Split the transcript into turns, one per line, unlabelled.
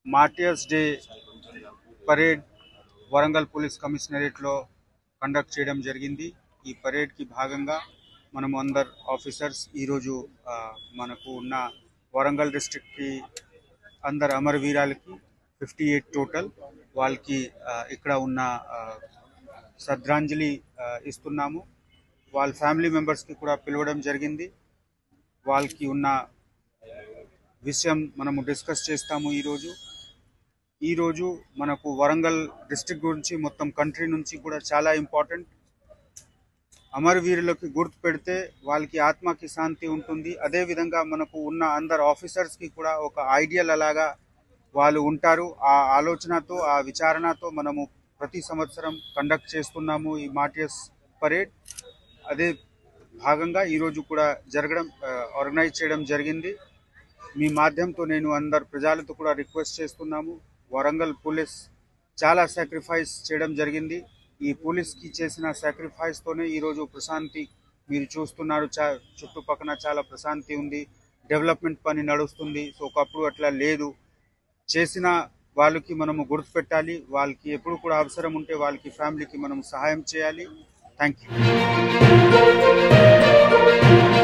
martyrs day parade Warangal police కమిషనరేట్లో conduct చేయడం జరిగింది ఈ పరేడ్కి భాగంగా మనము అందరు ఆఫీసర్స్ ఈరోజు ఆ, మనకు ఉన్న వరంగల్ డిస్ట్రిక్ట్కి అందరు అమరవీరాలకి ఫిఫ్టీ ఎయిట్ టోటల్ వాళ్ళకి ఆ, ఇక్కడ ఉన్న ఆ, శ్రద్ధాంజలి ఆ, ఇస్తున్నాము వాళ్ళ ఫ్యామిలీ మెంబర్స్కి కూడా పిలవడం జరిగింది వాళ్ళకి ఉన్న విషయం మనము డిస్కస్ చేస్తాము ఈరోజు ఈరోజు మనకు వరంగల్ డిస్ట్రిక్ట్ గురించి మొత్తం కంట్రీ నుంచి కూడా చాలా ఇంపార్టెంట్ అమరవీరులకి గుర్తు పెడితే వాళ్ళకి ఆత్మకి శాంతి ఉంటుంది అదేవిధంగా మనకు ఉన్న అందరు ఆఫీసర్స్కి కూడా ఒక ఐడియల్ అలాగా వాళ్ళు ఉంటారు ఆ ఆలోచనతో ఆ విచారణతో మనము ప్రతి సంవత్సరం కండక్ట్ చేస్తున్నాము ఈ మార్టియస్ పరేడ్ అదే భాగంగా ఈరోజు కూడా జరగడం ఆర్గనైజ్ చేయడం జరిగింది మీ మాధ్యంతో నేను అందరు ప్రజలతో కూడా రిక్వెస్ట్ చేస్తున్నాము వరంగల్ పోలీస్ చాలా సాక్రిఫైస్ చేయడం జరిగింది ఈ పోలీస్కి చేసిన సాక్రిఫైస్తోనే ఈరోజు ప్రశాంతి మీరు చూస్తున్నారు చా చుట్టుపక్కల చాలా ప్రశాంతి ఉంది డెవలప్మెంట్ పని నడుస్తుంది సో ఒకప్పుడు అట్లా లేదు చేసిన వాళ్ళకి మనము గుర్తుపెట్టాలి వాళ్ళకి ఎప్పుడు కూడా అవసరం ఉంటే వాళ్ళకి ఫ్యామిలీకి మనం సహాయం చేయాలి థ్యాంక్ యూ